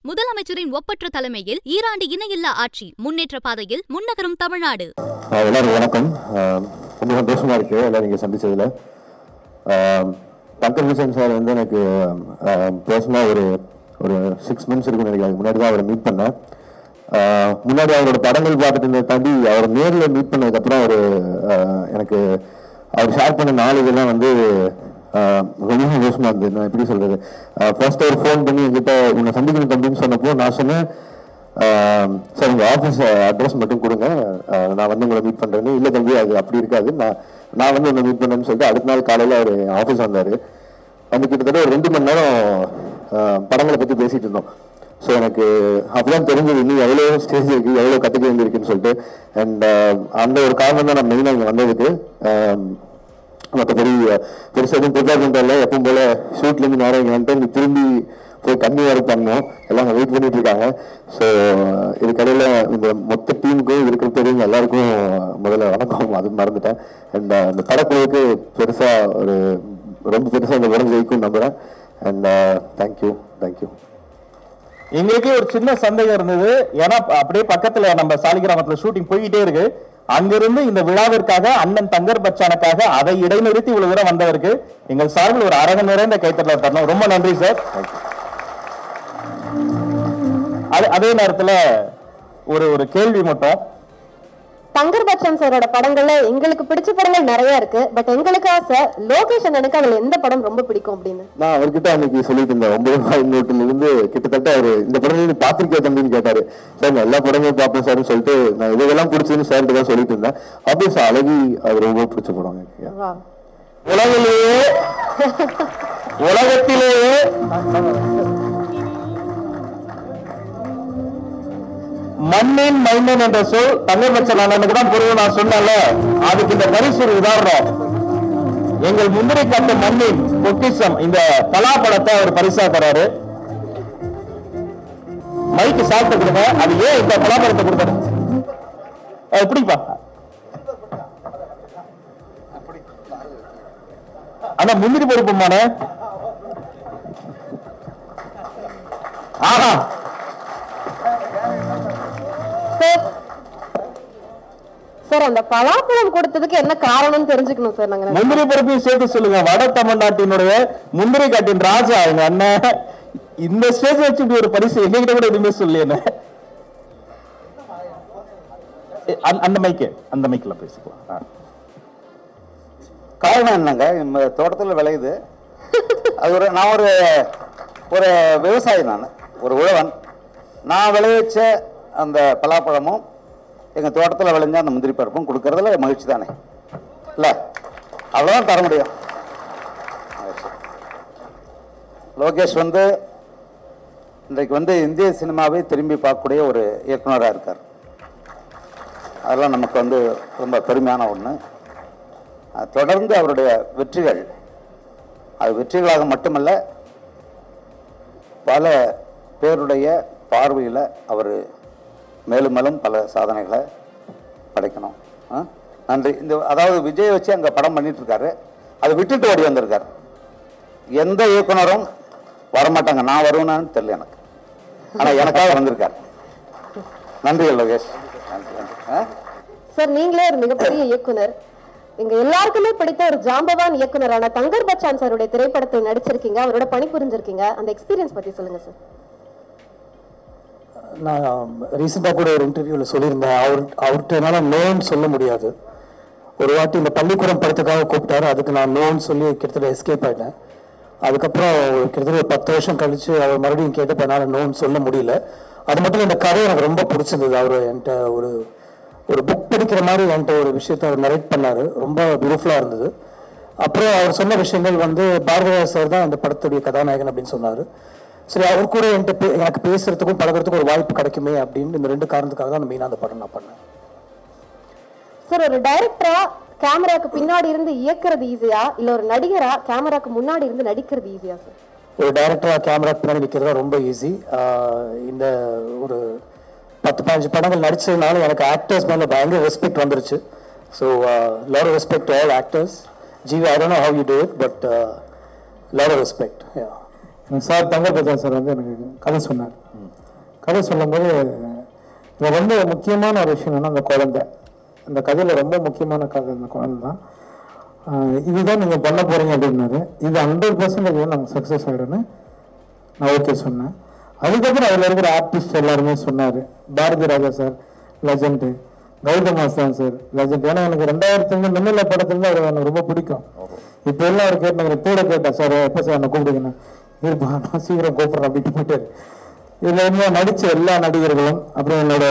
முதலமைச்சரின் ஒப்பற்ற தலைமையில் ஈராண்டு இணையில்லா ஆட்சி முன்னேற்ற பாதையில் முன்னகரும் தமிழ்நாடு ஆஹ் எல்லாருக்கும் வணக்கம் ஆஹ் ரொம்ப சந்தோஷமா இருக்கு எல்லாரும் இங்கே சந்திச்சதுல ஆஹ் பங்கர் ஹுசேன் சார் வந்து எனக்கு பர்சனலாக ஒரு ஒரு சிக்ஸ் மந்த்ஸ் இருக்குன்னு நினைக்கிறேன் அதுக்கு முன்னாடி தான் அவரை மீட் பண்ணேன் ஆஹ் முன்னாடி அவரோட படங்கள் பார்த்துட்டு தாண்டி அவர் நேரில் மீட் பண்ணதுக்கப்புறம் அவர் எனக்கு அவர் ஷேர் பண்ண நாலு இதெல்லாம் வந்து ஆஹ் ரொம்ப சந்தோஷமா இருந்தது நான் எப்படி சொல்றது ஃபர்ஸ்ட் அவர் ஃபோன் பண்ணி என்கிட்ட உன்னை சந்திக்கணும் தம்பின்னு சொன்னப்போ நான் சொன்னேன் ஆஹ் சார் உங்கள் ஆஃபீஸ் அட்ரஸ் மட்டும் கொடுங்க ஆஹ் நான் வந்து உங்களை மீட் பண்ணுறேன்னு இல்லை தம்பி அது அப்படி இருக்காது நான் நான் வந்து உன்னை மீட் பண்ணேன்னு சொல்லிட்டு அடுத்த நாள் காலையில் அவர் ஆஃபீஸ் வந்தார் வந்து கிட்டத்தட்ட ஒரு ரெண்டு மணி நேரம் ஆஹ் படங்களை பற்றி பேசிட்டு இருந்தோம் ஸோ எனக்கு அப்பதான் தெரிஞ்சது இன்னும் எவ்வளோ ஸ்டேஜ் இருக்கு எவ்வளோ கற்றுக்க வேண்டியிருக்குன்னு சொல்லிட்டு அண்ட் அந்த ஒரு காரணம் தான் நான் மெயினாக இங்கே வந்ததுக்கு ஆஹ் மற்றபடி பெருசாக எதுவும் ப்ரிப்பேர் பண்ணுறதில்ல எப்பவும் போல ஷூட்லேருந்து நேரம் இங்கே வந்துட்டு நீ திரும்பி போய் கம்மி வேறு பண்ணோம் எல்லாம் வெயிட் பண்ணிட்டு இருக்காங்க ஸோ இதுக்கடையில் இந்த மொத்த டீமுக்கும் இருக்கிற தெரியுங்க எல்லாருக்கும் முதல்ல வணக்கம் அது மறந்துட்டேன் அண்ட் அந்த படக்குழுவுக்கு பெருசாக ஒரு ரொம்ப பெருசாக இந்த உடம்பு ஜெயிக்கும் நம்புகிறேன் அண்ட் தேங்க்யூ தேங்க்யூ எங்களுக்கே ஒரு சின்ன சந்தேகம் இருந்தது ஏன்னா அப்படியே பக்கத்துல நம்ம சாலிகிராமத்துல ஷூட்டிங் போய்கிட்டே இருக்கு அங்கிருந்து இந்த விழாவிற்காக அண்ணன் தங்கர் பச்சானுக்காக அதை இடைநிறுத்தி இவ்வளவு தூரம் வந்தவருக்கு எங்கள் சார்பில் ஒரு அரங்கம் நிறைந்த கைத்தட்டல தரணும் ரொம்ப நன்றி சார் அது- அதே நேரத்துல ஒரு ஒரு கேள்வி மட்டும் தங்கர் பச்சன் சாரோட படங்கள்ல எங்களுக்கு பிடிச்ச படங்கள் நிறைய இருக்கு பட் எங்களுக்கு ஆசை லோகேஷ் அண்ணனுக்கு அதுல எந்த படம் ரொம்ப பிடிக்கும் அப்படின்னு நான் அவர்கிட்ட அன்னைக்கு சொல்லிட்டு இருந்தேன் ஒன்பது ரூபாய் நோட்டுல இருந்து கிட்டத்தட்ட அவரு இந்த படம் நீ பாத்திருக்கே தம்பின்னு கேட்டாரு சார் நான் எல்லா படமும் பார்ப்பேன் சார்னு சொல்லிட்டு நான் இதெல்லாம் பிடிச்சதுன்னு சார்கிட்ட தான் சொல்லிட்டு இருந்தேன் அப்படியே சார் அழகி அது ரொம்ப பிடிச்ச படம் எனக்கு வா. உலகிலேயே உலகத்திலேயே மண்ணின் மைந்தன் என்ற சொல் தங்கபட்சன் அண்ணனுக்கு தான் பொருள் நான் சொன்னேன்ல அதுக்கு இந்த பரிசு ஒரு உதாரணம் எங்கள் முந்திரி கட்ட மண்ணின் பொக்கிஷம் இந்த பலாப்பழத்தை அவர் பரிசா தராரு மைக்கு சாப்பிட்டு கொடுங்க அது ஏன் இந்த பலாப்பழத்தை கொடுத்தாரு அது பிடிப்பா ஆனா முந்திரி பருப்புமான ஆஹா சார் சார் அந்த பலாப்பழம் கொடுத்ததுக்கு என்ன காரணம்னு தெரிஞ்சுக்கணும் சார் நாங்க முந்திரி பருப்பையும் சேர்த்து சொல்லுங்க வட தமிழ்நாட்டினுடைய முந்திரி காட்டின் ராஜா எங்க அண்ணன் இந்த ஸ்டேஜ் வச்சு இப்படி ஒரு பரிசு எங்ககிட்ட கூட எதுவுமே சொல்லி என்ன அந்த மைக்கு அந்த மைக்கில் பேசிக்கலாம் ஆ. காரணம் என்னங்க நம்ம தோட்டத்தில் விளையுது அது ஒரு நான் ஒரு ஒரு விவசாயி நான் ஒரு உழவன் நான் விளைவிச்ச அந்த பலாப்பழமும் எங்கள் தோட்டத்தில் விளைஞ்ச அந்த முந்திரி பருப்பும் கொடுக்கறதுல மகிழ்ச்சி தானே இல்லை அவ்வளோதான் தர முடியும் லோகேஷ் வந்து இன்றைக்கு வந்து இந்திய சினிமாவை திரும்பி பார்க்கக்கூடிய ஒரு இயக்குனராக இருக்கார் அதெல்லாம் நமக்கு வந்து ரொம்ப பெருமையான ஒன்று அஹ் தொடர்ந்து அவருடைய வெற்றிகள் அது வெற்றிகளாக மட்டுமல்ல பல பேருடைய பார்வையில் அவர் மேலும் மேலும் பல சாதனைகளை படைக்கணும் ஆ? நன்றி இந்த அதாவது விஜய் வச்சு அங்கே படம் பண்ணிட்டு இருக்காரு அதை விட்டுட்டு ஓடி வந்திருக்காரு எந்த இயக்குனரும் வரமாட்டாங்க நான் வருவேனான்னு தெரியல எனக்கு ஆனால் எனக்காக வந்திருக்காரு நன்றி லோகேஷ் நன்றி நன்றி ஆ சார் நீங்களே ஒரு மிகப்பெரிய இயக்குனர் எங்க எல்லாருக்குமே பிடித்த ஒரு ஜாம்பவான் இயக்குனரான தங்கர் பச்சான் சாருடைய திரைப்படத்தில் நடிச்சிருக்கீங்க அவரோட பணிபுரிஞ்சிருக்கீங்க அந்த எக்ஸ்பீரியன்ஸ் பத்தி சொல்லுங்க சார் நான் ரீசெண்டாக கூட ஒரு இன்டர்வியூவில் சொல்லியிருந்தேன் அவர் அவர்கிட்ட என்னால் நோன்னு சொல்ல முடியாது ஒரு வாட்டி இந்த பள்ளிக்கூடம் படத்துக்காக கூப்பிட்டாரு அதுக்கு நான் நோன்னு சொல்லி கிட்டத்தட்ட எஸ்கேப் ஆயிட்டேன் அதுக்கப்புறம் ஒரு கிட்டத்தட்ட ஒரு பத்து வருஷம் கழிச்சு அவர் மறுபடியும் கேட்டப்ப என்னால் நோன்னு சொல்ல முடியல அது மட்டும் இல்ல, இந்த கதை எனக்கு ரொம்ப பிடிச்சிருந்தது அவர் என்கிட்ட ஒரு ஒரு புக் படிக்கிற மாதிரி என்கிட்ட ஒரு விஷயத்தை அவர் நரேட் பண்ணாரு ரொம்ப பியூட்டிஃபுல்லாக இருந்தது அப்புறம் அவர் சொன்ன விஷயங்கள் வந்து பாரதிராஜ் சார் தான் அந்த படத்துடைய கதாநாயகன் அப்படின்னு சொன்னார் சரி அவர் கூட என்கிட்ட பே- எனக்கு பேசுறதுக்கும் பழகுறதுக்கும் ஒரு வாய்ப்பு கிடைக்குமே அப்படின்னு இந்த ரெண்டு காரணத்துக்காக தான் மெயினாக அந்த படம் நான் பண்ணேன் சார் ஒரு டைரக்டரா கேமராக்கு பின்னாடி இருந்து இயக்குறது ஈஸியா இல்ல ஒரு நடிகரா கேமராக்கு முன்னாடி இருந்து நடிக்கிறது ஈஸியா சார் ஒரு டைரக்டராக கேமரா பின்னாடி நிற்கிறது ரொம்ப ஈஸி இந்த ஒரு பத்து பதினஞ்சு படங்கள் நடிச்சதுனால எனக்கு ஆக்டர்ஸ் மேலே பயங்கர ரெஸ்பெக்ட் வந்துருச்சு so lot respect all actors GV I don't how you do it but lot respect sir Thangar Bachan sir வந்து எனக்கு கதை சொன்னார் கதை சொல்லும்போது இது ரொம்ப முக்கியமான ஒரு விஷயம் என்னன்னா அந்த குழந்தை இந்த கதையில் ரொம்ப முக்கியமான கதை அந்த குழந்தை தான் ஆஹ் இதுதான் நீங்கள் பண்ண போகிறீங்க அப்படின்னாரு இது ஹண்ட்ரட் பர்சன்டேஜ் நமக்கு சக்ஸஸ் ஆகிடும்னு நான் ஓகே சொன்னேன் அதுக்கப்புறம் அதில் இருக்கிற ஆர்டிஸ்ட் எல்லாருமே சொன்னார் Bharathi Raja sir legend Gautham Masthan sir legend ஏன்னா எனக்கு ரெண்டாயிரத்தி அஞ்சு மின்னல படத்துல அவர் எனக்கு ரொம்ப பிடிக்கும் இப்போ எல்லாம் அவர் கேட்டாங்க கூட கேட்டேன் சார் எப்போ சார் என்ன கூப்பிடுங்கன்னு இருப்பா நான் சீக்கிரம் கூப்பிட்றேன் அப்படின்ட்டு போயிட்டாரு இதில் வந்து நடித்த எல்லா நடிகர்களும் அப்புறம் என்னோட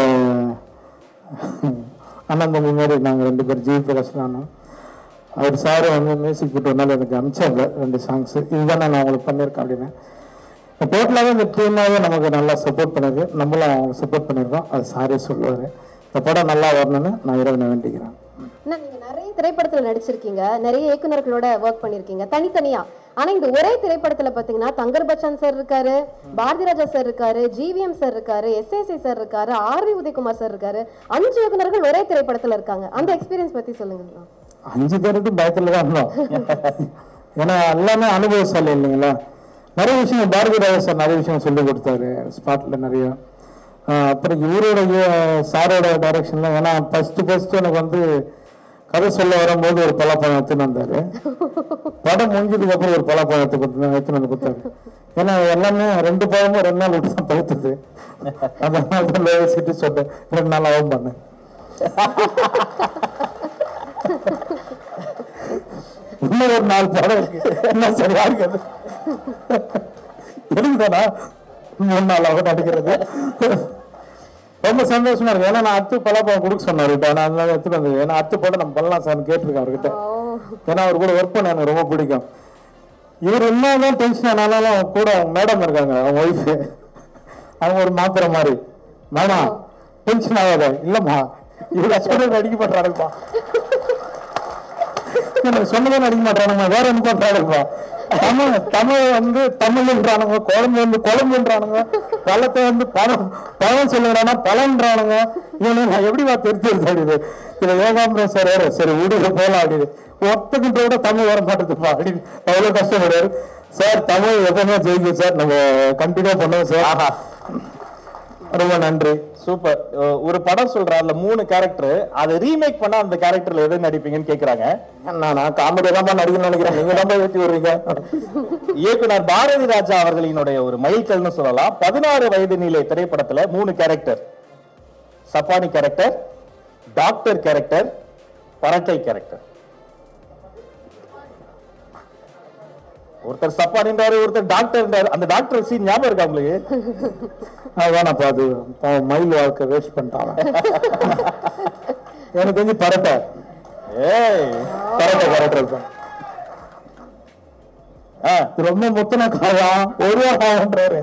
அண்ணன் தம்பி மாதிரி நாங்கள் ரெண்டு பேர் ஜி பிரகாஷ் நானும் அவர் சார் வந்து மியூசிக் போட்டதுனால எனக்கு அமிச்சாங்க ரெண்டு சாங்ஸ் இதுதான் நான் உங்களுக்கு பண்ணியிருக்கேன் அப்படின்னு டோட்டலாகவே இந்த டீமாகவே நமக்கு நல்லா சப்போர்ட் பண்ணிருக்கு நம்மளும் அவங்க சப்போர்ட் பண்ணியிருக்கோம் அது சாரே சொல்லுவார் இந்த படம் நல்லா வரணும்னு நான் இறைவனை வேண்டிக்கிறேன் அண்ணா நீங்க நிறைய திரைப்படத்துல நடிச்சிருக்கீங்க நிறைய இயக்குனர்களோட ஒர்க் பண்ணிருக்கீங்க தனித்தனியா ஆனா இந்த ஒரே திரைப்படத்துல பாத்தீங்கன்னா தங்கர் பச்சான் சார் இருக்காரு பாரதி ராஜா சார் இருக்காரு ஜிவிஎம் சார் இருக்காரு எஸ்ஏசி சார் இருக்காரு ஆர் வி உதயகுமார் சார் இருக்காரு அஞ்சு இயக்குனர்கள் ஒரே திரைப்படத்துல இருக்காங்க அந்த எக்ஸ்பீரியன்ஸ் பத்தி சொல்லுங்க அஞ்சு பேருக்கு பயத்தில் தான் இருந்தோம் ஏன்னா எல்லாமே அனுபவசாலி இல்லைங்களா நிறைய விஷயம் பாரதி ராஜா சார் நிறைய விஷயம் சொல்லி கொடுத்தாரு ஸ்பாட்ல நிறைய ஆஹ் அப்புறம் இவரோட சாரோட டைரக்ஷன்ல ஏன்னா ஃபர்ஸ்ட் ஃபர்ஸ்ட் எனக்கு வந்து கதை சொல்ல வரும்போது ஒரு பலாப்பழம் எடுத்துன்னு வந்தாரு படம் முடிஞ்சதுக்கு அப்புறம் ஒரு பலாப்பழம் எடுத்து கொடுத்து எடுத்துன்னு வந்து கொடுத்தாரு ஏன்னா எல்லாமே ரெண்டு பழமும் ரெண்டு நாள் விட்டு தான் பழுத்துது அதனால தான் யோசிச்சுட்டு சொன்னேன் ரெண்டு நாள் ஆகும் பண்ணேன் இன்னும் ஒரு நாலு படம் இருக்கு இன்னும் சரியா இருக்குது இருக்குதானா மூணு நாள் ஆகும் நடிக்கிறது ரொம்ப சந்தோஷமா இருக்கு ஏன்னா நான் அத்து பலாப்பழம் கொடுக்க சொன்னாரு இப்போ நான் அதனால எடுத்துட்டு வந்தது ஏன்னா அத்து படம் நம்ம பண்ணலாம் சார் கேட்டிருக்கேன் அவர்கிட்ட ஏன்னா அவர் கூட ஒர்க் பண்ண எனக்கு ரொம்ப பிடிக்கும் இவர் என்னதான் டென்ஷன் ஆனாலும் கூட மேடம் இருக்காங்க அவங்க ஒய்ஃபு அவங்க ஒரு மாத்திரை மாதிரி மேடம் டென்ஷன் ஆகாத இல்லம்மா இவர் ஹஸ்பண்ட் நடிக்க மாட்டாருப்பா எனக்கு சொன்னதான் நடிக்க மாட்டானுங்க வேற என்ன பண்றானுங்கப்பா தமிழ் தமிழ் வந்து தமிழ்ன்றானுங்க குழம்பு வந்து குழம்புன்றானுங்க பழத்தை வந்து பழம் பழம் சொல்லுறானா பழம்ன்றானுங்க இவனு நான் எப்படி வா தெரிஞ்சு அப்படிது இதுல யோகாம்பரம் சார் வேற சரி விடுங்க போலாம் அப்படின்னு ஒருத்தக்கிட்ட விட தமிழ் வர மாட்டேதுப்பா அப்படின்னு அவ்வளவு கஷ்டப்படுறாரு சார் தமிழ் எப்பவுமே ஜெயிக்கும் சார் நம்ம கண்டினியூ பண்ணுவோம் சார் ரொம்ப நன்றி சூப்பர் அஹ் ஒரு படம் சொல்றேன் அதுல மூணு கேரக்டர் அதை ரீமேக் பண்ணா அந்த கேரக்டர்ல எது நடிப்பீங்கன்னு கேக்குறாங்க நான் நான் காமெடி தான் நடிக்கணும்னு நினைக்கிறேன் நீங்க தான் ஏற்றி விடுறீங்க இயக்குனர் பாரதி ராஜா அவர்களினுடைய ஒரு மைல்கல்னு சொல்லலாம் பதினாறு வயது நிலை திரைப்படத்துல மூணு character Chappani character doctor character Parattai character ஒருத்தர் சப்பானின்றாரு ஒருத்தர் டாக்டர் அந்த டாக்டர் சீன் ஞாபகம் இருக்கா உங்களுக்கு அதானப்பா அது பாவம் மயில் வாழ்க்கை வேஸ்ட் பண்ணிட்டான் எனக்கு தெரிஞ்சு பரட்டை ஏய் பரட்டை பரட்டை இருப்பேன் ஆ, இது ரொம்ப முத்தன காலம் ஒரு வாரம்ன்றாரு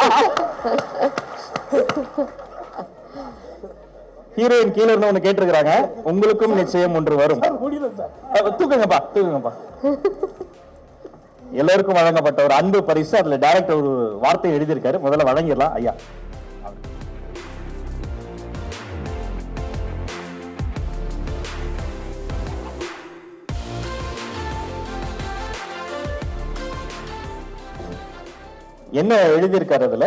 ஹீரோயின் கீழ இருந்து ஒண்ணு கேட்டிருக்காங்க உங்களுக்கும் நிச்சயம் ஒன்று வரும் முடியல சார் அஹ் தூக்குங்கப்பா தூக்குங்கப்பா எல்லோருக்கும் வழங்கப்பட்ட ஒரு அன்பு பரிசு அதுல டைரக்டர் ஒரு வார்த்தை எழுதியிருக்காரு முதல்ல வழங்கிடலாம் ஐயா என்ன எழுதியிருக்காரு அதுல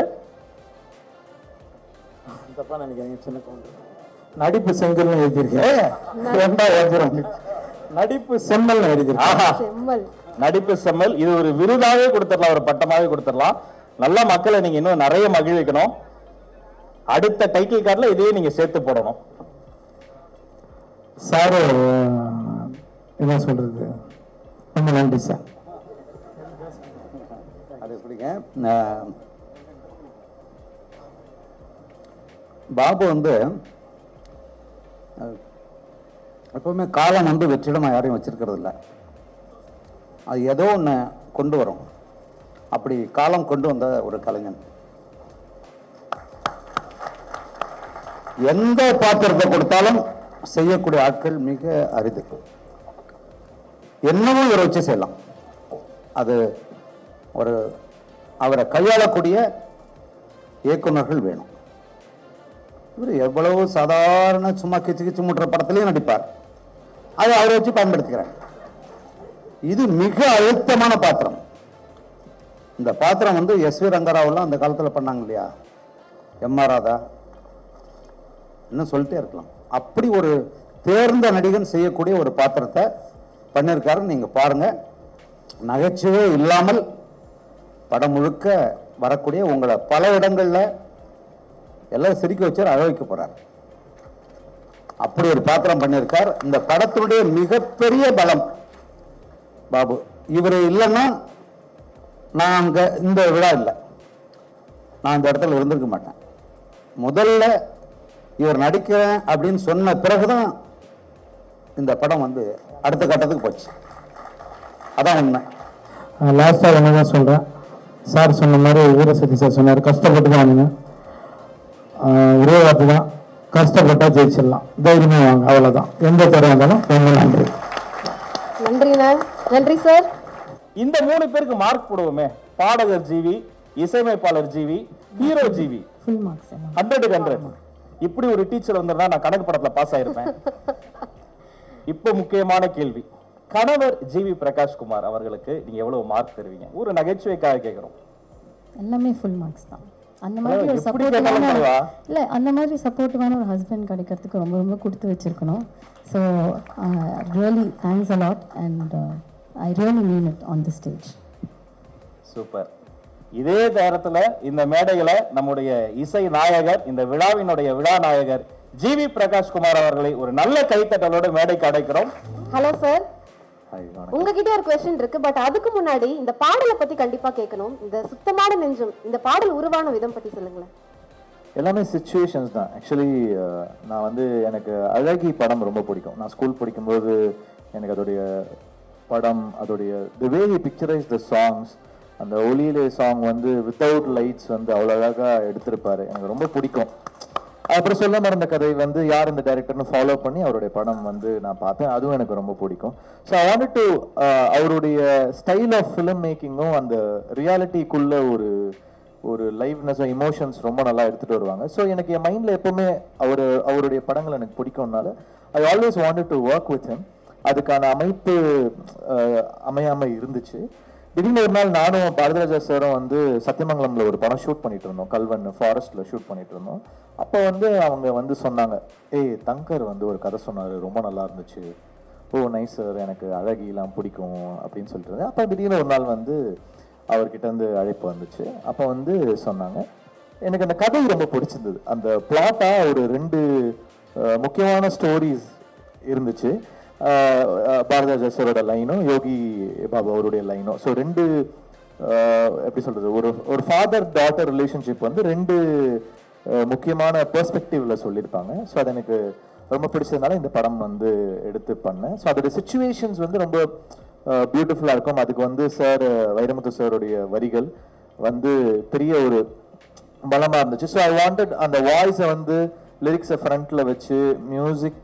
தப்பா நினைக்கிறீங்க சின்ன கவுண்டர் நடிப்பு செங்கல்னு எழுதியிருக்கேன் ரெண்டா எழுதிரும் நடிப்பு செம்மல் எழுதியிருக்கேன் ஆஹா செம்மல் நடிப்பு செம்மல் இது ஒரு விருதாவே கொடுத்துடலாம் ஒரு பட்டமாவே கொடுத்துடலாம் நல்ல மக்களை நீங்க இன்னும் நிறைய மகிழ்விக்கணும் அடுத்த டைட்டில் கார்டுல இதையே நீங்க சேர்த்து போடணும் சார் என்ன சொல்றது ரொம்ப நன்றி சார் அது எப்படிங்க அஹ், பாபு வந்து அஹ், எப்பவுமே காலம் வந்து வெற்றிடமாக யாரையும் வச்சிருக்கிறது இல்ல அது ஏதோ ஒன்று கொண்டு வரும் அப்படி காலம் கொண்டு வந்த ஒரு கலைஞன் எந்த பாத்திரத்தை கொடுத்தாலும் செய்யக்கூடிய ஆட்கள் மிக அரிது என்னவோ இவரை வச்சு செய்யலாம் அது ஒரு அவரை கையாளக்கூடிய இயக்குனர்கள் வேணும் இவர் எவ்வளவு சாதாரண சும்மா கிச்சு கிச்சு முட்டுற படத்துலையும் நடிப்பார் அதை அவரை வச்சு பயன்படுத்திக்கிறாங்க இது மிக அழுத்தமான பாத்திரம் இந்த பாத்திரம் வந்து எஸ் வி ரங்கராவெல்லாம் அந்த காலத்தில் பண்ணாங்க இல்லையா எம் ஆர் ராதா இன்னும் சொல்லிட்டே இருக்கலாம் அப்படி ஒரு தேர்ந்த நடிகன் செய்யக்கூடிய ஒரு பாத்திரத்தை பண்ணியிருக்காருன்னு நீங்கள் பாருங்கள் நகைச்சுவை இல்லாமல் படம் முழுக்க வரக்கூடிய உங்களை பல இடங்களில் எல்லாரும் சிரிக்க வச்சார் அழ வைக்க போகிறார் அப்படி ஒரு பாத்திரம் பண்ணியிருக்கார் இந்த படத்தினுடைய மிகப்பெரிய பலம் பாபு இவர் இல்லைன்னா நான் அங்கே இந்த விழா இல்லை நான் இந்த இடத்துல இருந்திருக்க மாட்டேன் முதல்ல இவர் நடிக்கிறேன் அப்படின்னு சொன்ன பிறகுதான் இந்த படம் வந்து அடுத்த கட்டத்துக்கு போச்சு அதான் உண்மை லாஸ்ட்டாக என்ன தான் சொல்கிறேன் சார் சொன்ன மாதிரி வீரசக்தி சார் சொன்னார் கஷ்டப்பட்டு தான் வாங்க ஒரே வார்த்தை தான் கஷ்டப்பட்டா ஜெயிச்சிடலாம் தைரியமாக வாங்க அவ்வளோதான் எந்த தடவை இருந்தாலும் ரொம்ப நன்றி நன்றிண்ணா நன்றி சார் இந்த மூணு பேருக்கு மார்க் போடுவோமே பாடகர் ஜிவி இசையமைப்பாளர் GV hero GV full marks எல்லாம் ஹண்ட்ரடுக்கு ஹண்ட்ரட் இப்படி ஒரு டீச்சர் வந்திருந்தா நான் கணக்கு படத்துல பாஸ் ஆயிருப்பேன் இப்போ முக்கியமான கேள்வி கணவர் ஜிவி பிரகாஷ் குமார் அவர்களுக்கு நீங்க எவ்வளவு மார்க் தருவீங்க ஒரு நகைச்சுவைக்காக கேக்குறோம் எல்லாமே ஃபுல் மார்க்ஸ் தான் அந்த மாதிரி ஒரு எப்படி கேட்டாலும் சப்போர்ட்டிவான பண்ணுவா? இல்ல அந்த மாதிரி சப்போர்ட்டிவான ஒரு ஹஸ்பண்ட் கிடைக்கிறதுக்கு ரொம்ப ரொம்ப கொடுத்து வச்சிருக்கணும் so really thanks a lot and I really mean it on the stage super இதே நேரத்துல இந்த மேடையில நம்முடைய இசை நாயகர் இந்த விழாவினுடைய விழா நாயகர் ஜிவி பிரகாஷ் குமார் அவர்களை ஒரு நல்ல கைத்தட்டலோடு மேடைக்கு அடைக்கிறோம் ஹலோ சார் உங்ககிட்ட ஒரு கொஸ்டின் இருக்கு பட் அதுக்கு முன்னாடி இந்த பாடலை பத்தி கண்டிப்பா கேட்கணும் இந்த சுத்தமான நெஞ்சம் இந்த பாடல் உருவான விதம் பத்தி சொல்லுங்களேன் எல்லாமே சுச்சுவேஷன்ஸ் தான் ஆக்சுவலி நான் வந்து எனக்கு அழகி படம் ரொம்ப பிடிக்கும் நான் ஸ்கூல் படிக்கும்போது எனக்கு அதோடைய படம் அதோடைய the way he picturise the songs அந்த ஒளியிலே சாங் வந்து வித்தவுட் லைட்ஸ் வந்து அவ்வளோ அழகாக எடுத்திருப்பாரு எனக்கு ரொம்ப பிடிக்கும் அப்புறம் சொல்ல மறந்த கதை வந்து யார் இந்த டைரக்டர்னு ஃபாலோ பண்ணி அவருடைய படம் வந்து நான் பார்த்தேன் அதுவும் எனக்கு ரொம்ப பிடிக்கும் ஸோ ஐ வாண்ட் டு அவருடைய ஸ்டைல் ஆஃப் ஃபிலிம் மேக்கிங்கும் அந்த ரியாலிட்டிக்குள்ள ஒரு ஒரு லைவ்னஸும் இமோஷன்ஸ் ரொம்ப நல்லா எடுத்துட்டு வருவாங்க ஸோ எனக்கு என் மைண்ட்ல எப்பவுமே அவர் அவருடைய படங்கள் எனக்கு பிடிக்கும்னால I always wanted to work with him அதுக்கான அமைப்பு அஹ், அமையாம இருந்துச்சு திடீர்னு ஒரு நாள் நானும் பாரதிராஜா சாரும் வந்து சத்தியமங்கலம்ல ஒரு படம் ஷூட் பண்ணிட்டு இருந்தோம் கல்வன் ஃபாரஸ்ட்ல ஷூட் பண்ணிட்டு இருந்தோம் அப்போ வந்து அவங்க வந்து சொன்னாங்க ஏய் தங்கர் வந்து ஒரு கதை சொன்னாரு ரொம்ப நல்லா இருந்துச்சு ஓ நைஸ் சார் எனக்கு அழகிலாம் பிடிக்கும் அப்படின்னு சொல்லிட்டு இருந்தேன் அப்போ திடீர்னு ஒரு நாள் வந்து அவர்கிட்ட இருந்து அழைப்பு வந்துச்சு அப்போ வந்து சொன்னாங்க எனக்கு அந்த கதை ரொம்ப பிடிச்சிருந்தது அந்த பிளாட்டா ஒரு ரெண்டு அஹ், முக்கியமான ஸ்டோரிஸ் இருந்துச்சு அஹ், அஹ், பாரதிராஜா சாரோட லைனும் யோகி பாபு அவருடைய லைனும் ஸோ ரெண்டு அஹ், எப்படி சொல்றது ஒரு ஒரு ஃபாதர் டாட்டர் ரிலேஷன்ஷிப் வந்து ரெண்டு அஹ், முக்கியமான பெர்ஸ்பெக்டிவ்ல சொல்லியிருப்பாங்க ஸோ அது எனக்கு ரொம்ப பிடிச்சதுனால இந்த படம் வந்து எடுத்து பண்ணேன் ஸோ அதோட சுச்சுவேஷன்ஸ் வந்து ரொம்ப பியூட்டிஃபுல்லாக இருக்கும் அதுக்கு வந்து சார் வைரமுத்து சாருடைய வரிகள் வந்து பெரிய ஒரு பலமா இருந்துச்சு ஸோ ஐ வாண்டட் அந்த வாய்ஸை வந்து லிரிக்ஸை ஃப்ரண்ட்ல வச்சு மியூசிக்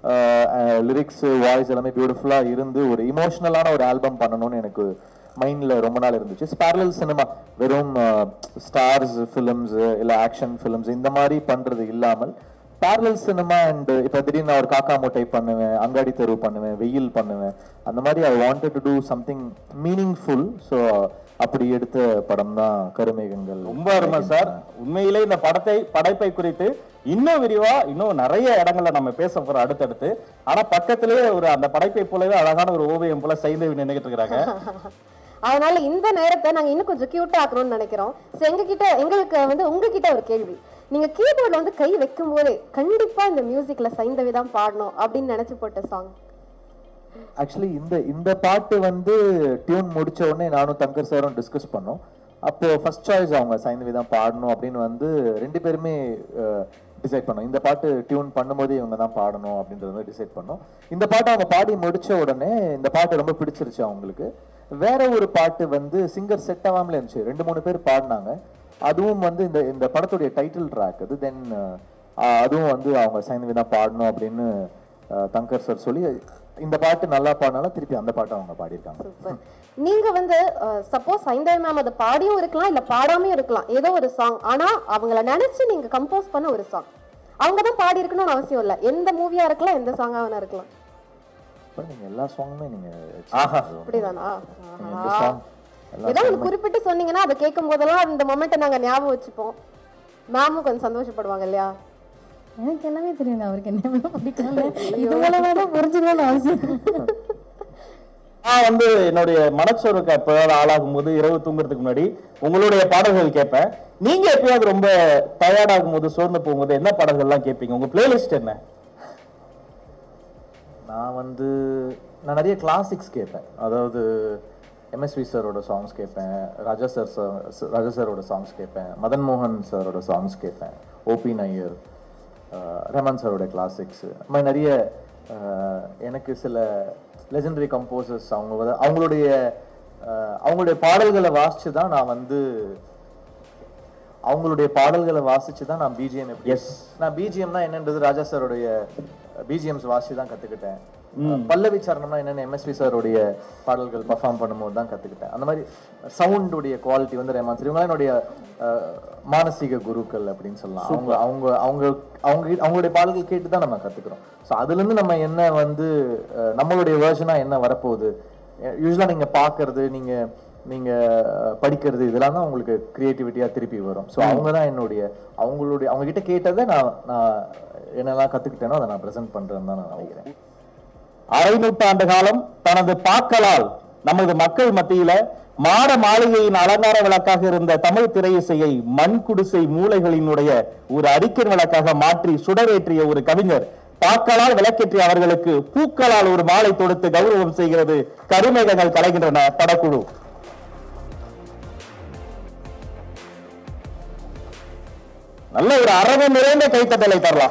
லிரிக்ஸ் வாய்ஸ் எல்லாமே பியூட்டிஃபுல்லாக இருந்து ஒரு இமோஷனலான ஒரு ஆல்பம் பண்ணணும்னு எனக்கு மைண்ட்ல ரொம்ப நாள் இருந்துச்சு பேரலல் சினிமா வெறும் ஸ்டார்ஸ் ஃபிலிம்ஸ் இல்லை ஆக்ஷன் ஃபிலிம்ஸ் இந்த மாதிரி பண்றது இல்லாமல் பேரலல் சினிமா அண்ட் இப்போ திடீர்னு நான் ஒரு காக்கா மூட்டை பண்ணுவேன் அங்காடி தெரு பண்ணுவேன் வெயில் பண்ணுவேன் அந்த மாதிரி I wanted to do something meaningful so அப்படி எடுத்த படம் தான் கருமேகங்கள் ரொம்ப அருமை சார் உண்மையிலே இந்த படத்தை படைப்பை குறித்து இன்னும் விரிவா இன்னும் நிறைய இடங்கள்ல நம்ம பேச போறோம் அடுத்தடுத்து ஆனா பக்கத்திலேயே ஒரு அந்த படைப்பை போலவே அழகான ஒரு ஓவியம் போல சைந்தவி நின்றுகிட்டு இருக்கிறாங்க அதனால இந்த நேரத்தை நாங்க இன்னும் கொஞ்சம் கியூட்டா ஆக்கணும்னு நினைக்கிறோம் So, எங்ககிட்ட எங்களுக்கு வந்து உங்ககிட்ட ஒரு கேள்வி நீங்க கீபோர்ட்ல வந்து கை வைக்கும் போதே கண்டிப்பா இந்த மியூசிக்ல சைந்தவி தான் பாடணும் அப்படின்னு நினைச்சு போட்ட சாங் ஆக்சுவலி இந்த இந்த பாட்டு வந்து டியூன் முடிச்ச உடனே நானும் தங்கர் சாரும் டிஸ்கஸ் பண்ணோம் அப்போ ஃபர்ஸ்ட் சாய்ஸ் அவங்க சைந்தவி தான் பாடணும் அப்படின்னு வந்து ரெண்டு பேருமே டிசைட் பண்ணோம் இந்த பாட்டு டியூன் பண்ணும்போது இவங்க தான் பாடணும் அப்படின்றது வந்து டிசைட் பண்ணோம் இந்த பாட்டு அவங்க பாடி முடிச்ச உடனே இந்த பாட்டு ரொம்ப பிடிச்சிருச்சு அவங்களுக்கு வேற ஒரு பாட்டு வந்து சிங்கர் செட் ஆகாமலே இருந்துச்சு ரெண்டு மூணு பேர் பாடினாங்க அதுவும் வந்து இந்த இந்த படத்துடைய டைட்டில் ட்ராக் அது தென் அதுவும் வந்து அவங்க சைந்தவி தான் பாடணும் அப்படின்னு அஹ், தங்கர் சார் சொல்லி இந்த பாட்டு நல்லா பாடினாலும் திருப்பி அந்த பாட்டை அவங்க பாடியிருக்காங்க சூப்பர் நீங்க வந்து சப்போஸ் சைந்தவி மேம் அதை பாடியும் இருக்கலாம் இல்ல பாடாமையும் இருக்கலாம் ஏதோ ஒரு சாங் ஆனா அவங்கள நினைச்சு நீங்க கம்போஸ் பண்ண ஒரு சாங் அவங்க தான் பாடி இருக்கணும்னு அவசியம் இல்ல எந்த மூவியா இருக்கலாம் எந்த சாங்கா வேணா இருக்கலாம் இப்போ நீங்க எல்லா சாங்குமே நீங்க ஆஹா. அப்படிதானா நீங்க எந்த song, எல்லா ஏதோ ஒன்று குறிப்பிட்டு சொன்னீங்கன்னா அதை கேட்கும் போதெல்லாம் அந்த மொமெண்ட்டை நாங்க ஞாபகம் வச்சுப்போம் மேமும் கொஞ்சம் சந்தோஷப்படுவாங்க இல்லையா எனக்கு எல்லாமே தெரியும் அவருக்கு என்ன எவ்வளோ பிடிக்கல இது மூலமாக தான் புரிஞ்சுக்கணும்னு அவசியம் நான் வந்து என்னுடைய மனச்சோர்வுக்கு எப்பயாவது ஆளாகும் போது இரவு தூங்குறதுக்கு முன்னாடி உங்களுடைய பாடல்கள் கேட்பேன் நீங்க எப்பயாவது ரொம்ப டயர்ட் ஆகும் போது சோர்ந்து போகும்போது என்ன பாடல்கள்லாம் கேட்பீங்க உங்க பிளேலிஸ்ட் என்ன நான் வந்து நான் நிறைய கிளாசிக்ஸ் கேட்பேன் அதாவது எம்எஸ்வி சாரோட சாங்ஸ் கேட்பேன் ராஜா சார் சார் ராஜா சாரோட சாங்ஸ் கேட்பேன் மதன் மோகன் சாரோட சாங்ஸ் கேட்பேன் ஓபி நையர் அஹ், ரஹ்மான் சாரோட கிளாசிக்ஸ் இந்த மாதிரி நிறைய அஹ், எனக்கு சில லெஜெண்டரி கம்போசர்ஸ் அவங்க வந்து- அவங்களுடைய அஹ், அவங்களுடைய பாடல்களை வாசிச்சு தான் நான் வந்து அவங்களுடைய பாடல்களை வாசிச்சு தான் நான் பிஜிஎம் எப்படி எஸ் நான் பிஜிஎம்னா என்னன்றது ராஜா சாருடைய பிஜிஎம்ஸ் வாசி தான் கத்துக்கிட்டேன் பல்லவி சரணம்னா என்னென்ன எம்எஸ்வி சாருடைய பாடல்கள் பர்ஃபார்ம் பண்ணும்போது தான் கத்துக்கிட்டேன் அந்த மாதிரி சவுண்டுடைய குவாலிட்டி வந்து ரஹ்மான் சார் இவங்களாம் என்னுடைய அஹ், மானசீக குருக்கள் அப்படின்னு சொல்லலாம் அவங்க அவங்க அவங்க அவங்க அவங்களுடைய பாடல்கள் கேட்டு தான் நம்ம கத்துக்கிறோம் ஸோ அதுல இருந்து நம்ம என்ன வந்து அஹ், நம்மளுடைய வேர்ஷனா என்ன வரப்போகுது யூஸ்வலாக நீங்க பார்க்கறது நீங்க நீங்க அஹ், படிக்கிறது இதெல்லாம் தான் உங்களுக்கு கிரியேட்டிவிட்டியா திருப்பி வரும் ஸோ அவங்க தான் என்னுடைய அவங்களுடைய அவங்க கிட்ட கேட்டதை நான் நான் என்னெல்லாம் கத்துக்கிட்டேனோ அதை நான் ப்ரெசென்ட் பண்றேன்னு தான் நான் நினைக்கிறேன் அரை நூற்றாண்டு காலம் தனது பாக்களால் நமது மக்கள் மத்தியில மாட மாளிகையின் அலங்கார விளக்காக இருந்த தமிழ் திரையிசையை மண் குடிசை மூலைகளினுடைய ஒரு அறிக்கை விளக்காக மாற்றி சுடரேற்றிய ஒரு கவிஞர் பாக்களால் விளக்கேற்றிய அவர்களுக்கு பூக்களால் ஒரு மாலை தொடுத்து கௌரவம் செய்கிறது கருமேகங்கள் கலைகின்றன படக்குழு நல்ல ஒரு அரவம் நிறைந்த கைத்தட்டலை தரலாம்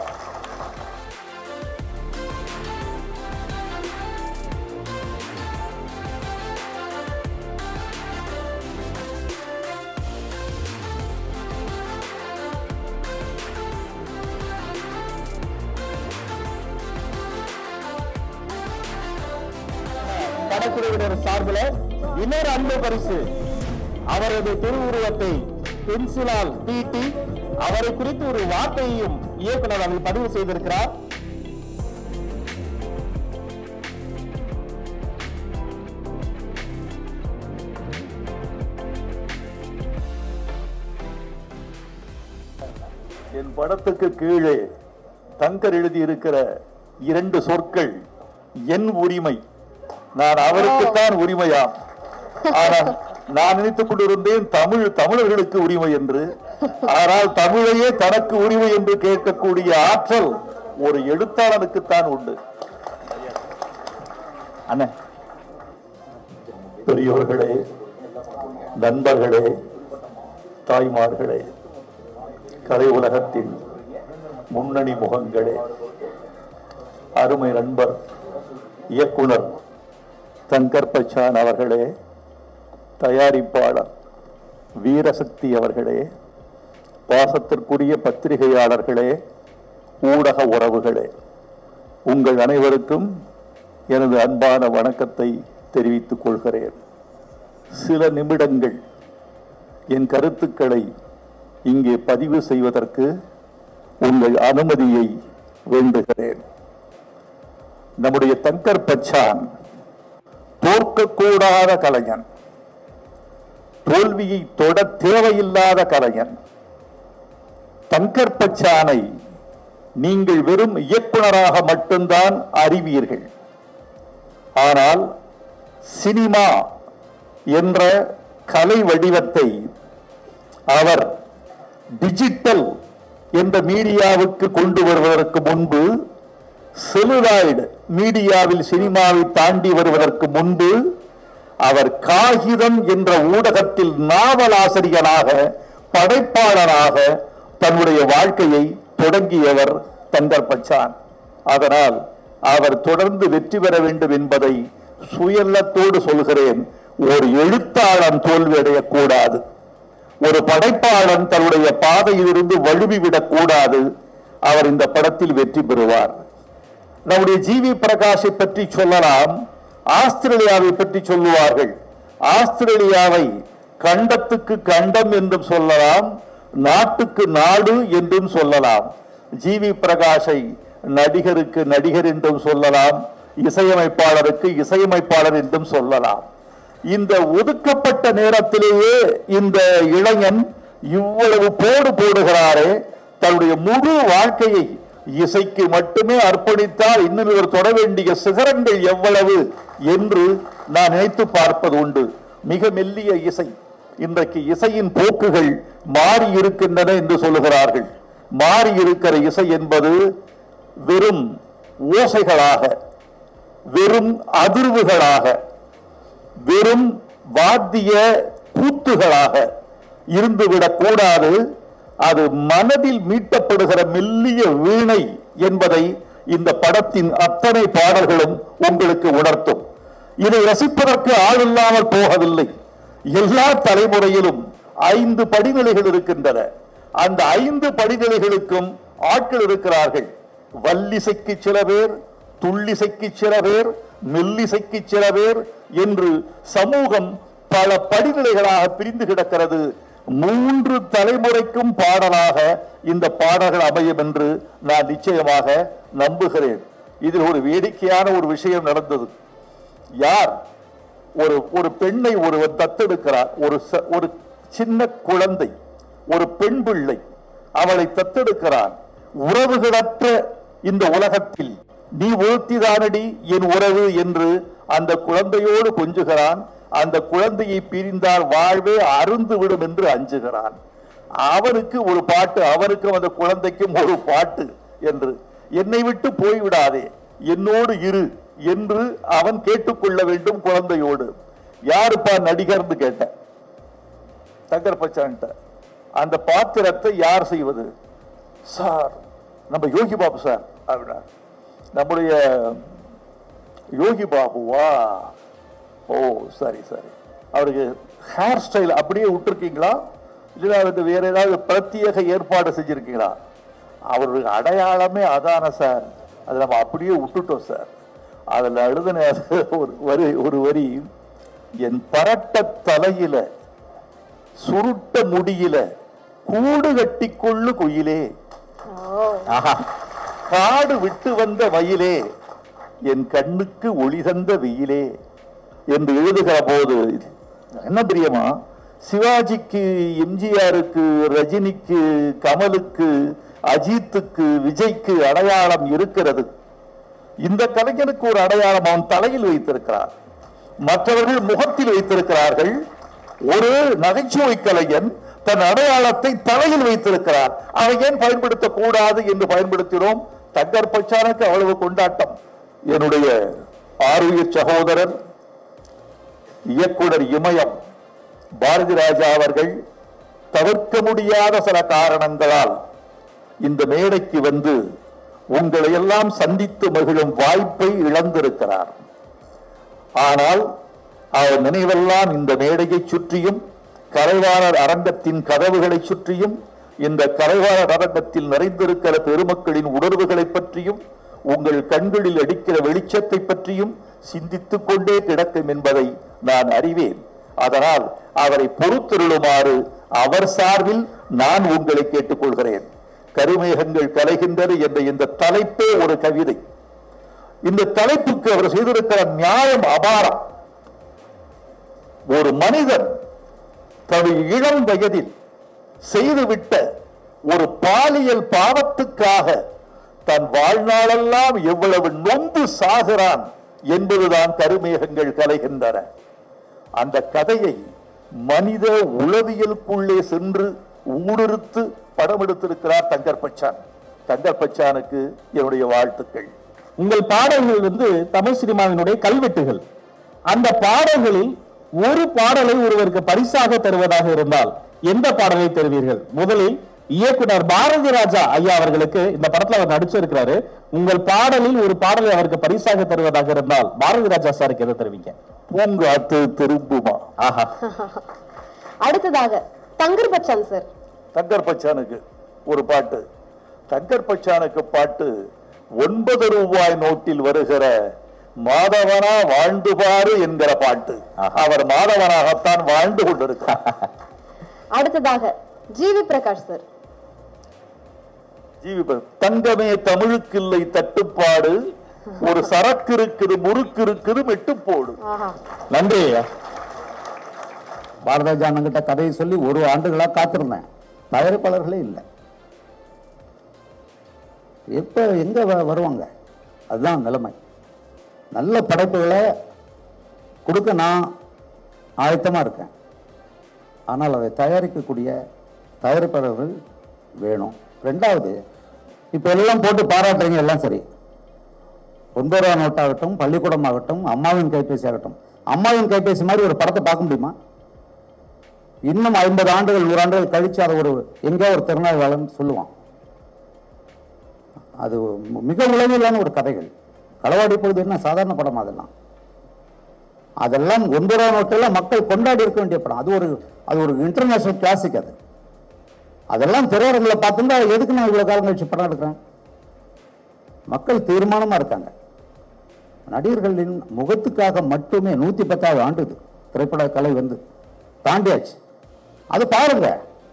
படக்குழுவினர் சார்பில் இன்னொரு அன்பு பரிசு அவரது திருவுருவத்தை பென்சிலால் தீட்டி அவரை குறித்து ஒரு வார்த்தையையும் இயக்குனர் அதில் பதிவு செய்திருக்கிறார் என் படத்துக்கு கீழே தங்கர் எழுதியிருக்கிற இரண்டு சொற்கள் என் உரிமை நான் அவருக்குத்தான் உரிமையாம் ஆனால் நான் நினைத்துக் கொண்டிருந்தேன் தமிழ் தமிழர்களுக்கு உரிமை என்று ஆனால் தமிழையே தனக்கு உரிமை என்று கேட்கக்கூடிய ஆற்றல் ஒரு எழுத்தாளனுக்குத்தான் உண்டு அண்ணன் பெரியோர்களே நண்பர்களே தாய்மார்களே கலை உலகத்தின் முன்னணி முகங்களே அருமை நண்பர் இயக்குனர் தங்கர் பச்சான் அவர்களே தயாரிப்பாளர் வீரசக்தி அவர்களே பாசத்திற்குரிய பத்திரிகையாளர்களே ஊடக உறவுகளே உங்கள் அனைவருக்கும் எனது அன்பான வணக்கத்தை தெரிவித்துக் கொள்கிறேன் சில நிமிடங்கள் என் கருத்துக்களை இங்கே பதிவு செய்வதற்கு உங்கள் அனுமதியை வேண்டுகிறேன் நம்முடைய தங்கர் பச்சான் தோற்கக்கூடாத கலைஞன் தோல்வியை தொட தேவையில்லாத கலைஞன் தங்கர் பச்சானை நீங்கள் வெறும் இயக்குனராக மட்டும்தான் அறிவீர்கள் ஆனால் சினிமா என்ற கலை வடிவத்தை அவர் டிஜிட்டல் என்ற மீடியாவுக்கு கொண்டு வருவதற்கு முன்பு செலுலாய்டு மீடியாவில் சினிமாவை தாண்டி வருவதற்கு முன்பு அவர் காகிதம் என்ற ஊடகத்தில் நாவலாசிரியராக படைப்பாளராக தன்னுடைய வாழ்க்கையை தொடங்கியவர் தங்கர் பச்சான் அதனால் அவர் தொடர்ந்து வெற்றி பெற வேண்டும் என்பதை சுயல்லத்தோடு சொல்கிறேன் ஒரு எழுத்தாளன் தோல்வி அடையக்கூடாது ஒரு படைப்பாளன் தன்னுடைய பாதையிலிருந்து வழுவிவிடக் கூடாது அவர் இந்த படத்தில் வெற்றி பெறுவார் நம்முடைய ஜிவி பிரகாஷை பற்றி சொல்லலாம் ஆஸ்திரேலியாவை பற்றி சொல்லுவார்கள் ஆஸ்திரேலியாவை கண்டத்துக்கு கண்டம் என்றும் சொல்லலாம் நாட்டுக்கு நாடு என்றும் சொல்லலாம் ஜிவி பிரகாஷை நடிகருக்கு நடிகர் என்றும் சொல்லலாம் இசையமைப்பாளருக்கு இசையமைப்பாளர் என்றும் சொல்லலாம் இந்த ஒதுக்கப்பட்ட நேரத்திலேயே இந்த இளைஞன் இவ்வளவு போடு போடுகிறாரே தன்னுடைய முழு வாழ்க்கையை இசைக்கு மட்டுமே அர்ப்பணித்தால் இன்னும் இவர் தொட வேண்டிய சிகரங்கள் எவ்வளவு என்று நான் நினைத்து பார்ப்பது உண்டு மிக மெல்லிய இசை இன்றைக்கு இசையின் போக்குகள் மாறி இருக்கின்றன என்று சொல்லுகிறார்கள் மாறி இருக்கிற இசை என்பது வெறும் ஓசைகளாக வெறும் அதிர்வுகளாக வெறும் வாத்திய கூத்துகளாக இருந்துவிடக் கூடாது அது மனதில் மீட்டப்படுகிற மெல்லிய வீணை என்பதை இந்த படத்தின் அத்தனை பாடல்களும் உங்களுக்கு உணர்த்தும் இதை ரசிப்பதற்கு ஆள் இல்லாமல் போகவில்லை எல்லா தலைமுறையிலும் ஐந்து படிநிலைகள் இருக்கின்றன அந்த ஐந்து படிநிலைகளுக்கும் ஆட்கள் இருக்கிறார்கள் வல்லிசைக்கு சில பேர் துள்ளிசைக்கு சில பேர் மெல்லிசைக்கு சில பேர் என்று சமூகம் பல படிநிலைகளாக பிரிந்து கிடக்கிறது மூன்று தலைமுறைக்கும் பாடலாக இந்த பாடல்கள் அமையும் என்று நான் நிச்சயமாக நம்புகிறேன் இதில் ஒரு வேடிக்கையான ஒரு விஷயம் நடந்தது யார் ஒரு ஒரு பெண்ணை ஒருவர் தத்தெடுக்கிறார் ஒரு ச- ஒரு சின்ன குழந்தை ஒரு பெண் பிள்ளை அவளை தத்தெடுக்கிறான் உறவுகளற்ற இந்த உலகத்தில் நீ ஒருத்திதானடி என் உறவு என்று அந்த குழந்தையோடு கொஞ்சுகிறான் அந்த குழந்தையை பிரிந்தால் வாழ்வே அருந்து விடும் என்று அஞ்சுகிறான் அவனுக்கு ஒரு பாட்டு அவருக்கும் அந்த குழந்தைக்கும் ஒரு பாட்டு என்று என்னை விட்டு போய்விடாதே என்னோடு இரு என்று அவன் கேட்டுக்கொள்ள வேண்டும் குழந்தையோடு யாருப்பா நடிகர்னு கேட்டேன் தங்கர் பச்சான்ட்ட அந்த பாத்திரத்தை யார் செய்வது சார் நம்ம யோகி பாபு சார் அப்படின்னா நம்முடைய யோகி பாபுவா ஓ சரி சரி அவருக்கு ஹேர் ஸ்டைல் அப்படியே விட்டுருக்கீங்களா இல்லை அவருக்கு வேற ஏதாவது பிரத்யேக ஏற்பாடு செஞ்சிருக்கீங்களா அவருடைய அடையாளமே அதான சார் அதை நம்ம அப்படியே விட்டுட்டோம் சார் அதில் எழுதின ஒரு வரி ஒரு வரி என் பரட்ட தலையில சுருட்ட முடியில கூடு கட்டிக்கொள்ளு குயிலே ஆஹா. காடு விட்டு வந்த மயிலே என் கண்ணுக்கு ஒளி தந்த வெயிலே என்று எழுதுகிற போது என்ன பிரியமா சிவாஜிக்கு எம்ஜிஆருக்கு ரஜினிக்கு கமலுக்கு அஜித்துக்கு விஜய்க்கு அடையாளம் இருக்கிறது இந்த கலைஞனுக்கு ஒரு அடையாளம் அவன் தலையில் வைத்திருக்கிறார் மற்றவர்கள் முகத்தில் வைத்திருக்கிறார்கள் ஒரு நகைச்சுவை கலைஞன் தன் அடையாளத்தை தலையில் வைத்திருக்கிறார் அதை ஏன் பயன்படுத்தக் கூடாது என்று பயன்படுத்தினோம் தங்கர் பச்சானுக்கு அவ்வளவு கொண்டாட்டம் என்னுடைய ஆருயிர் சகோதரர் இயக்குனர் இமயம் பாரதி ராஜா அவர்கள் தவிர்க்க முடியாத சில காரணங்களால் இந்த மேடைக்கு வந்து உங்களை எல்லாம் சந்தித்து மகிழும் வாய்ப்பை இழந்திருக்கிறார் ஆனால் அவர் நினைவெல்லாம் இந்த மேடையை சுற்றியும் கரைவாளர் அரங்கத்தின் கதவுகளை சுற்றியும் இந்த கரைவாளர் அரங்கத்தில் நிறைந்திருக்கிற பெருமக்களின் உணர்வுகளை பற்றியும் உங்கள் கண்களில் அடிக்கிற வெளிச்சத்தை பற்றியும் சிந்தித்துக் கொண்டே கிடக்கும் என்பதை நான் அறிவேன் அதனால் அவரை பொறுத்தருளுமாறு அவர் சார்பில் நான் உங்களை கேட்டுக்கொள்கிறேன் கருமேகங்கள் கலைகின்றது என்ற இந்த தலைப்பே ஒரு கவிதை இந்த தலைப்புக்கு அவர் செய்திருக்கிற நியாயம் அபாரம் ஒரு மனிதன் தன்னுடைய இளம் வயதில் செய்துவிட்ட ஒரு பாலியல் பாவத்துக்காக தன் வாழ்நாளெல்லாம் எவ்வளவு நொந்து சாகிறான் என்பதுதான் கருமேகங்கள் கலைகின்றன அந்த கதையை மனித உளவியலுக்குள்ளே சென்று ஊடுருத்து படம் எடுத்திருக்கிறார் தங்கர் பச்சான் தங்கர் பச்சானுக்கு என்னுடைய வாழ்த்துக்கள் உங்கள் பாடல்கள் வந்து தமிழ் சினிமாவினுடைய கல்வெட்டுகள் அந்த பாடல்களில் ஒரு பாடலை ஒருவருக்கு பரிசாக தருவதாக இருந்தால் எந்த பாடலை தருவீர்கள் முதலில் இயக்குனர் பாரதி ராஜா ஐயா அவர்களுக்கு இந்த படத்துல அவர் நடிச்சிருக்கிறாரு உங்கள் பாடலில் ஒரு பாடலை அவருக்கு பரிசாக தருவதாக இருந்தால் பாரதி ராஜா சாருக்கு எதை தருவீங்க பூங்காத்து திரும்புமா ஆஹா அடுத்ததாக தங்கர் பச்சான் சார் தங்கர் பச்சானுக்கு ஒரு பாட்டு தங்கர் பச்சானுக்கு பாட்டு ஒன்பது ரூபாய் நோட்டில் வருகிற மாதவனா வாழ்ந்து பாரு என்கிற பாட்டு அவர் மாதவனாகத்தான் வாழ்ந்து கொண்டிருக்கிறார் அடுத்ததாக ஜிவி பிரகாஷ் சார் ஜீவி ப- தங்கமே தமிழுக்கில்லை தட்டுப்பாடு ஒரு சரக்கு இருக்குது முறுக்கு இருக்குது மெட்டு போடு ஆஹா நன்றி ஐயா பாரதாஜி அண்ணங்கிட்ட கதையை சொல்லி ஒரு ஆண்டுகளாக காத்திருந்தேன் தயாரிப்பாளர்களே இல்லை எப்போ எங்கே வருவாங்க அதுதான் நிலைமை நல்ல படைப்புகளை கொடுக்க நான் ஆயத்தமாக இருக்கேன் ஆனால் அதை தயாரிக்கக்கூடிய தயாரிப்பாளர்கள் வேணும் ரெண்டாவது இப்போ எல்லாம் போட்டு பாராட்டுறீங்க எல்லாம் சரி ஒன்பது ரூபா நோட்டாகட்டும் பள்ளிக்கூடம் ஆகட்டும் அம்மாவின் கைபேசி ஆகட்டும் அம்மாவின் கைபேசி மாதிரி ஒரு படத்தை பார்க்க முடியுமா இன்னும் ஐம்பது ஆண்டுகள் நூறு ஆண்டுகள் கழிச்சு அதை ஒரு எங்கேயோ ஒரு திருநாள் சொல்லுவான் அது மிக உளவியலான ஒரு கதைகள் களவாடி பொழுது என்ன சாதாரண படம் அதெல்லாம் அதெல்லாம் ஒன்பது ரூபா நோட்டில் மக்கள் கொண்டாடி இருக்க வேண்டிய படம் அது ஒரு அது ஒரு இன்டர்நேஷனல் கிளாசிக் அது அதெல்லாம் திரையரங்கில் பார்த்துருந்தா எதுக்கு நான் இவ்வளோ காலம் கழிச்சு படம் எடுக்கிறேன் மக்கள் தீர்மானமாக இருக்காங்க நடிகர்களின் முகத்துக்காக மட்டுமே நூற்றி பத்தாவது ஆண்டு இது திரைப்பட கலை வந்து தாண்டியாச்சு அது பாருங்க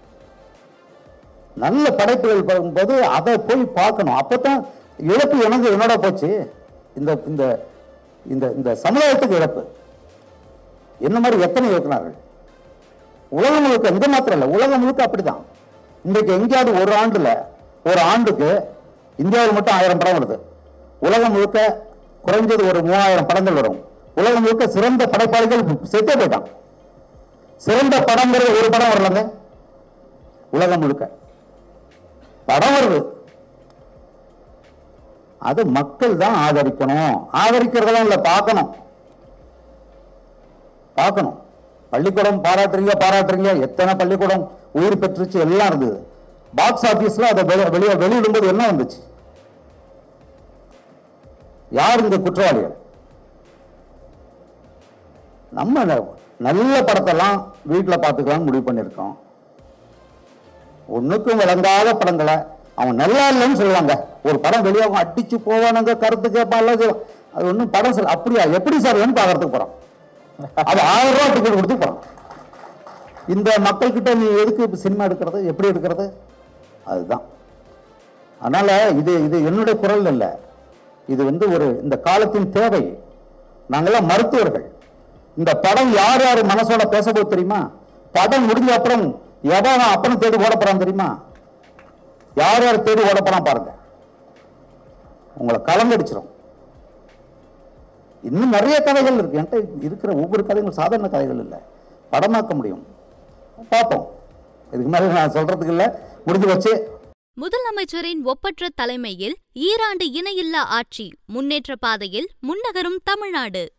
நல்ல படைப்புகள் பார்க்கும்போது அதை போய் பார்க்கணும் அப்பதான் இழப்பு எனக்கு என்னோட போச்சு இந்த இந்த இந்த இந்த சமுதாயத்துக்கு இழப்பு என்ன மாதிரி எத்தனை இயக்குனார்கள் உலகம் முழுக்க இந்த மாத்திரம் இல்லை உலகம் முழுக்க அப்படிதான் இன்றைக்கு எங்கேயாவது ஒரு ஆண்டுல ஒரு ஆண்டுக்கு இந்தியாவில் மட்டும் ஆயிரம் படம் வருது உலகம் முழுக்க குறைஞ்சது ஒரு மூவாயிரம் படங்கள் வரும் உலகம் முழுக்க சிறந்த படைப்பாளிகள் செத்தே போயிட்டான் சிறந்த படங்கிறது ஒரு படம் வரலங்க உலகம் முழுக்க படம் வருது அது மக்கள் தான் ஆதரிக்கணும் ஆதரிக்கிறதெல்லாம் இல்லை பார்க்கணும் பார்க்கணும் பள்ளிக்கூடம் பாராட்டுறீங்க பாராட்டுறீங்க எத்தனை பள்ளிக்கூடம் உயிர் பெற்றுச்சு எல்லாம் இருந்தது பாக்ஸ் ஆபீஸ்ல அதை வெளியே வெளியே வெளியிடும்போது என்ன வந்துச்சு யார் இந்த குற்றவாளிகள் நம்ம ந- நல்ல படத்தெல்லாம் வீட்டில் பார்த்துக்கலாம் முடிவு பண்ணியிருக்கோம் ஒண்ணுக்கும் விளங்காத படங்களை அவன் நல்லா இல்லைன்னு சொல்லுவாங்க ஒரு படம் வெளியாகும் அடிச்சு போவானுங்க கருத்து கேட்பான் எல்லாம் செய்வான். அது ஒன்றும் படம் சொல்ல அப்படியா எப்படி சார் வேணும் பார்க்கறதுக்கு போறான் அது ஆயிரம் ரூபாய் டிக்கெட் கொடுத்து போறான் இந்த மக்கள் கிட்ட நீ எதுக்கு சினிமா எடுக்கிறது எப்படி எடுக்கிறது அதுதான் அதனால இது இது என்னுடைய குரல் இல்லை இது வந்து ஒரு இந்த காலத்தின் தேவை நாங்கெல்லாம் மருத்துவர்கள் இந்த படம் யார் யார் மனசோட பேசப்போது தெரியுமா படம் முடிஞ்ச அப்புறம் எவன் அப்பனும் தேடி ஓட போறான் தெரியுமா யார் யார் தேடி ஓட போறான் பாருங்க உங்களை கலங்கடிச்சிடும் இன்னும் நிறைய கதைகள் இருக்கு என்கிட்ட இருக்கிற ஒவ்வொரு கதைகளும் சாதாரண கதைகள் இல்லை படமாக்க முடியும் பார்ப்போம் இதுக்கு மேலே நான் சொல்றதுக்கு இல்லை முடிஞ்சு வச்சு முதலமைச்சரின் ஒப்பற்ற தலைமையில் ஈராண்டு இணையில்லா ஆட்சி முன்னேற்ற பாதையில் முன்னகரும் தமிழ்நாடு